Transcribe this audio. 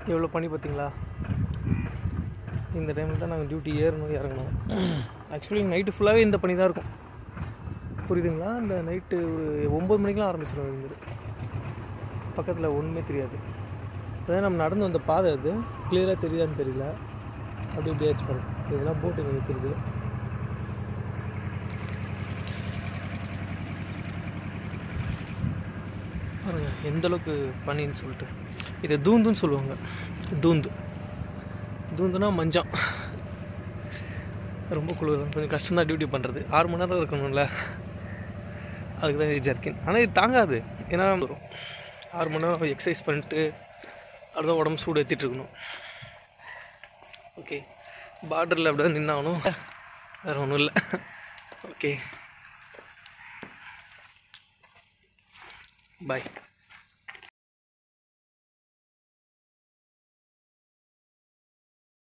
எவ்வளோ பனி பார்த்தீங்களா இந்த டைமில் தான் நாங்கள் டியூட்டி ஏறணும் இறங்கணும் ஆக்சுவலி நைட்டு ஃபுல்லாகவே இந்த பனி தான் இருக்கும் புரியுதுங்களா இந்த நைட்டு ஒரு ஒம்பது மணிக்கெலாம் ஆரம்பிச்சிடும் இருந்து பக்கத்தில் ஒன்றுமே தெரியாது அதான் நம்ம நடந்து வந்த பாதை அது கிளியராக தெரியுதான்னு தெரியல அப்படி இப்படி ஆச்சு பாருங்க இதெல்லாம் போட்டு எங்களுக்கு தெரியுது பாருங்க எந்த அளவுக்கு பனின்னு சொல்லிட்டு இதை தூந்துன்னு சொல்லுவாங்க தூந்து தூந்துனா மஞ்சம் ரொம்ப குளிர் கொஞ்சம் கஷ்டம் தான் டியூட்டி பண்ணுறது ஆறு மணி நேரம் இருக்கணும்ல அதுக்கு தான் இது ஜர்க்கின் ஆனால் இது தாங்காது ஏன்னா வரும் ஆறு மணி நேரம் எக்ஸசைஸ் பண்ணிட்டு அடுத்த உடம்பு சூடு ஏற்றிட்டு இருக்கணும் ஓகே பார்டரில் அப்படி தான் நின்னாகணும் வேறு ஒன்றும் இல்லை ஓகே பாய்